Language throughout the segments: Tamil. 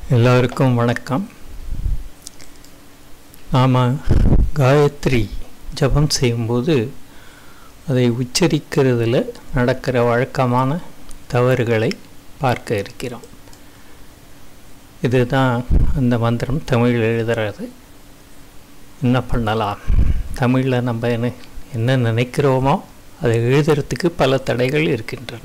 எல்லோருக்கும் வணக்கம் நாம் காயத்ரி ஜபம் செய்யும்போது அதை உச்சரிக்கிறதுல நடக்கிற வழக்கமான தவறுகளை பார்க்க இருக்கிறோம் இதுதான் அந்த மந்திரம் தமிழில் எழுதுறது என்ன பண்ணலாம் தமிழில் நம்ம என்ன என்ன நினைக்கிறோமோ அதை எழுதுறதுக்கு பல தடைகள் இருக்கின்றன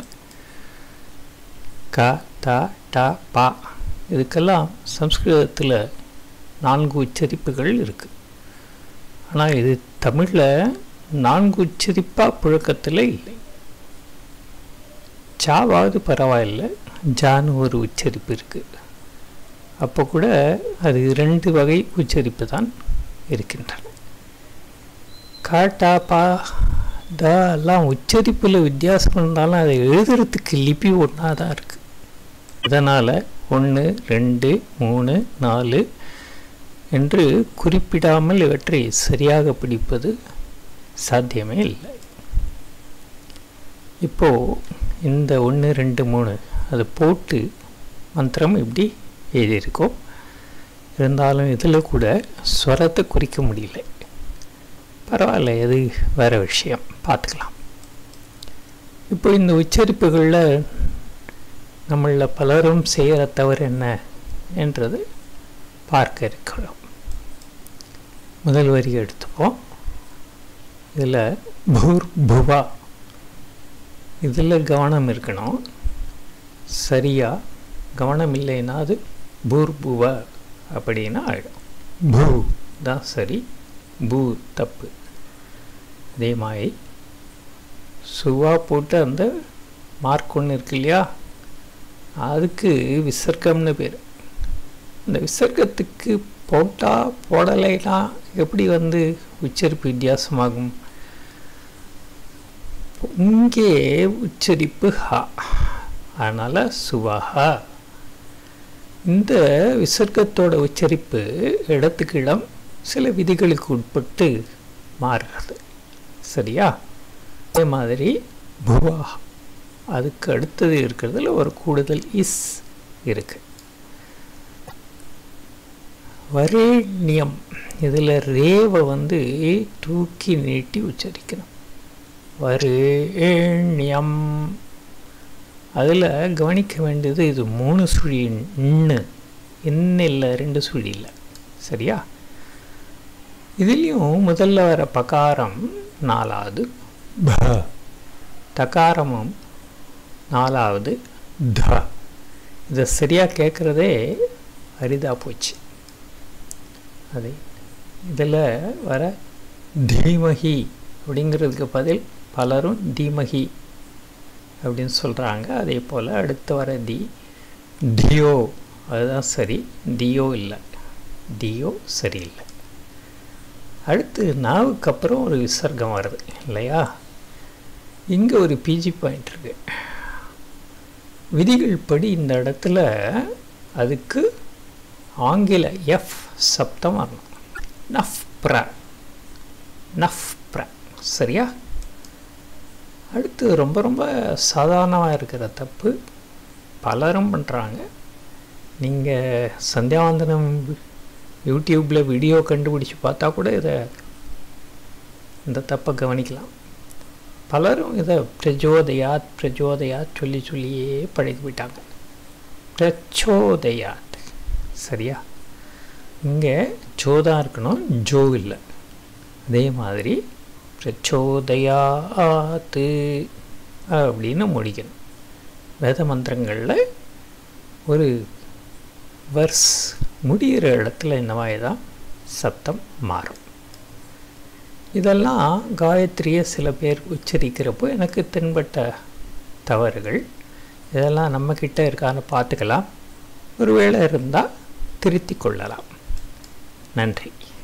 க த ட பா இதுக்கெல்லாம் சம்ஸ்கிருதத்தில் நான்கு உச்சரிப்புகள் இருக்குது ஆனால் இது தமிழில் நான்கு உச்சரிப்பாக புழக்கத்தில் இல்லை சாவாவது பரவாயில்ல ஜான்னு ஒரு உச்சரிப்பு இருக்குது அப்போ கூட அது இரண்டு வகை உச்சரிப்பு தான் இருக்கின்றன காட்டா பா த எல்லாம் உச்சரிப்பில் வித்தியாசம் இருந்தாலும் அதை எழுதுறதுக்கு லிபி ஒன்றா தான் இருக்குது இதனால் ஒன்று ரெண்டு மூணு நாலு என்று குறிப்பிடாமல் இவற்றை சரியாக பிடிப்பது சாத்தியமே இல்லை இப்போது இந்த ஒன்று ரெண்டு மூணு அதை போட்டு மந்திரம் இப்படி எழுதியிருக்கோம் இருந்தாலும் இதில் கூட ஸ்வரத்தை குறிக்க முடியல பரவாயில்ல இது வேறு விஷயம் பார்த்துக்கலாம் இப்போ இந்த உச்சரிப்புகளில் நம்மளில் பலரும் செய்கிற தவறு என்ன என்றது பார்க்க இருக்கிறோம் முதல் வரி எடுத்துப்போம் இதில் பூர் புவா இதில் கவனம் இருக்கணும் சரியாக கவனம் இல்லைன்னா அது பூர்புவ அப்படின்னா ஆகிடும் பூ தான் சரி பூ தப்பு அதே மாதிரி சுவா போட்டு அந்த மார்க் ஒன்று இருக்கு இல்லையா அதுக்கு விசர்க்கம்னு பேர் அந்த விசர்க்கத்துக்கு போட்டால் போடலைனா எப்படி வந்து உச்சரிப்பு வித்தியாசமாகும் இங்கே உச்சரிப்பு ஹா அதனால் சுவஹா இந்த விசர்க்கத்தோட உச்சரிப்பு இடத்துக்கு இடம் சில விதிகளுக்கு உட்பட்டு மாறுகிறது சரியா அதே மாதிரி புவா அதுக்கு அடுத்தது இருக்கிறதுல ஒரு கூடுதல் இஸ் இருக்கு வரேண்யம் இதில் ரேவை வந்து தூக்கி நீட்டி உச்சரிக்கணும் வரேண்யம் அதில் கவனிக்க வேண்டியது இது மூணு சுழி இன்னு இன்னும் இல்லை ரெண்டு சுழி இல்லை சரியா இதுலேயும் முதல்ல வர பகாரம் நாலாவது ப தகாரமும் நாலாவது த இதை சரியாக கேட்குறதே அரிதாக போச்சு அது இதில் வர தீமகி அப்படிங்கிறதுக்கு பதில் பலரும் தீமகி அப்படின்னு சொல்கிறாங்க அதே போல் அடுத்து வர தி டியோ அதுதான் சரி டியோ இல்லை டியோ சரியில்லை அடுத்து நாவுக்கு அப்புறம் ஒரு விசர்க்கம் வருது இல்லையா இங்கே ஒரு பிஜி பாயிண்ட் இருக்கு விதிகள் படி இந்த இடத்துல அதுக்கு ஆங்கில எஃப் சப்தம் வரணும் நஃப் ப்ர நஃப் ப்ர சரியா அடுத்து ரொம்ப ரொம்ப சாதாரணமாக இருக்கிற தப்பு பலரும் பண்ணுறாங்க நீங்கள் சந்தியாவந்தனம் யூடியூப்பில் வீடியோ கண்டுபிடிச்சி பார்த்தா கூட இதை இந்த தப்பை கவனிக்கலாம் பலரும் இதை பிரஜோதயாத் பிரஜோதயாத் சொல்லி சொல்லியே பழகி போயிட்டாங்க பிரச்சோதயாத் சரியா இங்கே ஜோதா இருக்கணும் ஜோ இல்லை அதே மாதிரி பிரச்சோதயாத்து அப்படின்னு முடிக்கணும் வேத மந்திரங்களில் ஒரு வர்ஸ் முடிகிற இடத்துல இந்த மாதிரி தான் சத்தம் மாறும் இதெல்லாம் காயத்ரியை சில பேர் உச்சரிக்கிறப்போ எனக்கு தென்பட்ட தவறுகள் இதெல்லாம் நம்மக்கிட்ட இருக்கான்னு பார்த்துக்கலாம் ஒருவேளை இருந்தால் திருத்தி கொள்ளலாம் நன்றி